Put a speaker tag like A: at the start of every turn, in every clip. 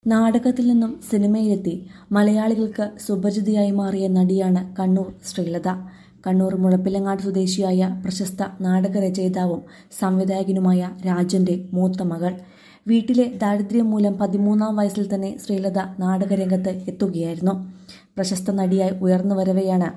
A: നാടകത്തിൽ നിന്നും സിനിമയിലെത്തി മലയാളികൾക്ക് സുപരിചിതയായി മാറിയ നടിയാണ് കണ്ണൂർ ശ്രീലത കണ്ണൂർ മുഴപ്പിലങ്ങാട് സ്വദേശിയായ പ്രശസ്ത നാടകരചയിതാവും സംവിധായകനുമായ രാജന്റെ മൂത്ത മകൾ വീട്ടിലെ ദാരിദ്ര്യം മൂലം പതിമൂന്നാം വയസ്സിൽ തന്നെ ശ്രീലത നാടകരംഗത്ത് എത്തുകയായിരുന്നു പ്രശസ്ത നടിയായി ഉയർന്നു വരവെയാണ്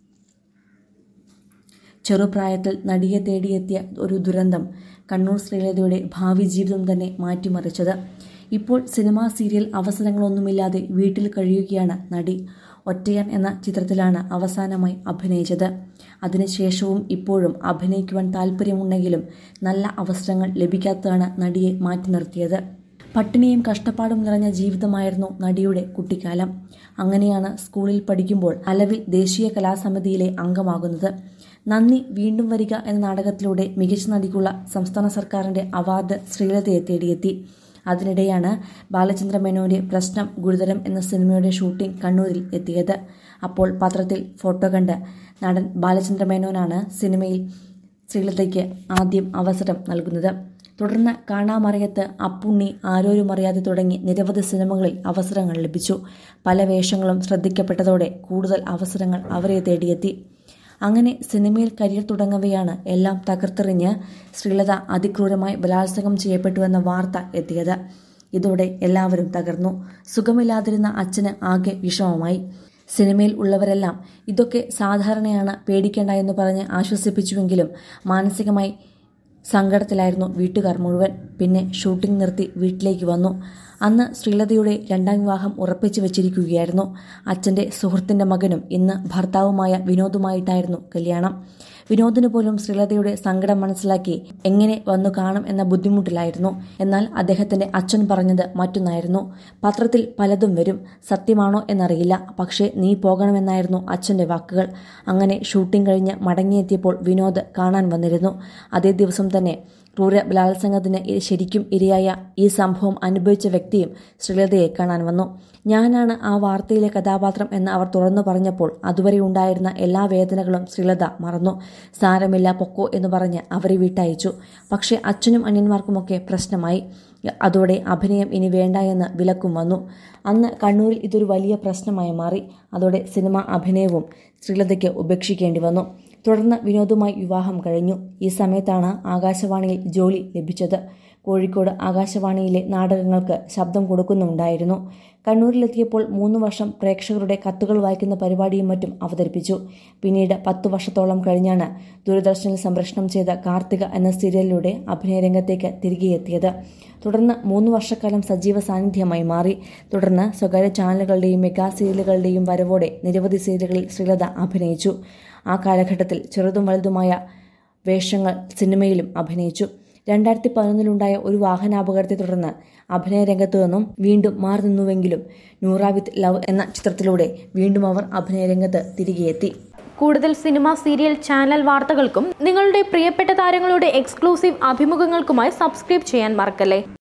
A: ചെറുപ്രായത്തിൽ നടിയെ തേടിയെത്തിയ ഒരു ദുരന്തം കണ്ണൂർ ശ്രീലതയുടെ ഭാവി ജീവിതം തന്നെ മാറ്റിമറിച്ചത് ഇപ്പോൾ സിനിമാ സീരിയൽ അവസരങ്ങളൊന്നുമില്ലാതെ വീട്ടിൽ കഴിയുകയാണ് നടി ഒറ്റയാൻ എന്ന ചിത്രത്തിലാണ് അവസാനമായി അഭിനയിച്ചത് അതിനുശേഷവും ഇപ്പോഴും അഭിനയിക്കുവാൻ താല്പര്യമുണ്ടെങ്കിലും നല്ല അവസരങ്ങൾ ലഭിക്കാത്തതാണ് നടിയെ മാറ്റി നിർത്തിയത് പട്ടിണിയും കഷ്ടപ്പാടും നിറഞ്ഞ ജീവിതമായിരുന്നു നടിയുടെ കുട്ടിക്കാലം അങ്ങനെയാണ് സ്കൂളിൽ പഠിക്കുമ്പോൾ അലവിൽ ദേശീയ കലാസമിതിയിലെ അംഗമാകുന്നത് നന്ദി വീണ്ടും വരിക എന്ന നാടകത്തിലൂടെ മികച്ച നടിക്കുള്ള സംസ്ഥാന സർക്കാരിന്റെ അവാർഡ് ശ്രീലതയെ തേടിയെത്തി അതിനിടെയാണ് ബാലചന്ദ്ര മേനോന്റെ പ്രശ്നം ഗുരുതരം എന്ന സിനിമയുടെ ഷൂട്ടിംഗ് കണ്ണൂരിൽ എത്തിയത് അപ്പോൾ പത്രത്തിൽ ഫോട്ടോ കണ്ട് നടൻ ബാലചന്ദ്ര മേനോനാണ് സിനിമയിൽ ശ്രീലതയ്ക്ക് ആദ്യം അവസരം നൽകുന്നത് തുടർന്ന് കാണാമറിയത്ത് അപ്പുണ്ണി ആരോരും അറിയാതെ തുടങ്ങി നിരവധി സിനിമകളിൽ അവസരങ്ങൾ ലഭിച്ചു പല വേഷങ്ങളും ശ്രദ്ധിക്കപ്പെട്ടതോടെ കൂടുതൽ അവസരങ്ങൾ അവരെ തേടിയെത്തി അങ്ങനെ സിനിമയിൽ കരിയർ തുടങ്ങവെയാണ് എല്ലാം തകർത്തെറിഞ്ഞ് ശ്രീലത അതിക്രൂരമായി ബലാത്സംഗം ചെയ്യപ്പെട്ടുവെന്ന വാർത്ത എത്തിയത് ഇതോടെ എല്ലാവരും തകർന്നു സുഖമില്ലാതിരുന്ന അച്ഛന് ആകെ വിഷമമായി സിനിമയിൽ ഉള്ളവരെല്ലാം ഇതൊക്കെ സാധാരണയാണ് പേടിക്കേണ്ട എന്ന് പറഞ്ഞ് ആശ്വസിപ്പിച്ചുവെങ്കിലും മാനസികമായി സങ്കടത്തിലായിരുന്നു വീട്ടുകാർ മുഴുവൻ പിന്നെ ഷൂട്ടിംഗ് നിർത്തി വീട്ടിലേക്ക് വന്നു അന്ന് ശ്രീലതയുടെ രണ്ടാം വിവാഹം ഉറപ്പിച്ചു വച്ചിരിക്കുകയായിരുന്നു അച്ഛന്റെ സുഹൃത്തിന്റെ മകനും ഇന്ന് ഭർത്താവുമായ വിനോദുമായിട്ടായിരുന്നു കല്യാണം വിനോദിന് പോലും ശ്രീലതയുടെ സങ്കടം മനസ്സിലാക്കി എങ്ങനെ വന്നു കാണും എന്ന ബുദ്ധിമുട്ടിലായിരുന്നു എന്നാൽ അദ്ദേഹത്തിന്റെ അച്ഛൻ പറഞ്ഞത് മറ്റൊന്നായിരുന്നു പത്രത്തിൽ പലതും വരും സത്യമാണോ എന്നറിയില്ല പക്ഷേ നീ പോകണമെന്നായിരുന്നു അച്ഛന്റെ വാക്കുകൾ അങ്ങനെ ഷൂട്ടിംഗ് കഴിഞ്ഞ് മടങ്ങിയെത്തിയപ്പോൾ വിനോദ് കാണാൻ വന്നിരുന്നു അതേ ദിവസം തന്നെ ക്രൂര ബലാത്സംഗത്തിന് ശരിക്കും ഇരയായ ഈ സംഭവം അനുഭവിച്ച വ്യക്തിയും ശ്രീലതയെ കാണാൻ വന്നു ഞാനാണ് ആ വാർത്തയിലെ കഥാപാത്രം എന്ന് അവർ തുറന്നു പറഞ്ഞപ്പോൾ അതുവരെ ഉണ്ടായിരുന്ന എല്ലാ വേദനകളും ശ്രീലത മറന്നു സാരമില്ല പൊക്കോ എന്ന് പറഞ്ഞ് അവരെ വിട്ടയച്ചു പക്ഷേ അച്ഛനും അന്യന്മാർക്കുമൊക്കെ പ്രശ്നമായി അതോടെ അഭിനയം ഇനി വേണ്ട എന്ന് വിലക്കും വന്നു അന്ന് കണ്ണൂരിൽ ഇതൊരു വലിയ പ്രശ്നമായി മാറി അതോടെ സിനിമ അഭിനയവും ശ്രീലതയ്ക്ക് ഉപേക്ഷിക്കേണ്ടി വന്നു തുടർന്ന് വിനോദുമായി വിവാഹം കഴിഞ്ഞു ഈ സമയത്താണ് ആകാശവാണിയിൽ ജോലി ലഭിച്ചത് കോഴിക്കോട് ആകാശവാണിയിലെ നാടകങ്ങൾക്ക് ശബ്ദം കൊടുക്കുന്നുണ്ടായിരുന്നു കണ്ണൂരിലെത്തിയപ്പോൾ മൂന്ന് വർഷം പ്രേക്ഷകരുടെ കത്തുകൾ വായിക്കുന്ന പരിപാടിയും മറ്റും അവതരിപ്പിച്ചു പിന്നീട് പത്തു വർഷത്തോളം കഴിഞ്ഞാണ് ദൂരദർശനിൽ സംപ്രേഷണം ചെയ്ത കാർത്തിക എന്ന സീരിയലിലൂടെ അഭിനയരംഗത്തേക്ക് തിരികെ എത്തിയത് തുടർന്ന് മൂന്ന് വർഷക്കാലം സജീവ സാന്നിധ്യമായി മാറി തുടർന്ന് സ്വകാര്യ ചാനലുകളുടെയും മെഗാ സീരിയലുകളുടെയും വരവോടെ നിരവധി സീരിയലുകളിൽ ശ്രീലത അഭിനയിച്ചു ആ കാലഘട്ടത്തിൽ ചെറുതും വലുതുമായ വേഷങ്ങൾ സിനിമയിലും അഭിനയിച്ചു രണ്ടായിരത്തി പതിനൊന്നിലുണ്ടായ ഒരു വാഹനാപകടത്തെ തുടർന്ന് അഭിനയ രംഗത്തു നിന്നും വീണ്ടും മാറി നിന്നുവെങ്കിലും നൂറ വിത്ത് ലവ് എന്ന ചിത്രത്തിലൂടെ വീണ്ടും അവർ അഭിനയ രംഗത്ത് തിരികെയെത്തി
B: കൂടുതൽ സിനിമ സീരിയൽ ചാനൽ വാർത്തകൾക്കും നിങ്ങളുടെ പ്രിയപ്പെട്ട താരങ്ങളുടെ എക്സ്ക്ലൂസീവ് അഭിമുഖങ്ങൾക്കുമായി സബ്സ്ക്രൈബ് ചെയ്യാൻ മറക്കല്ലേ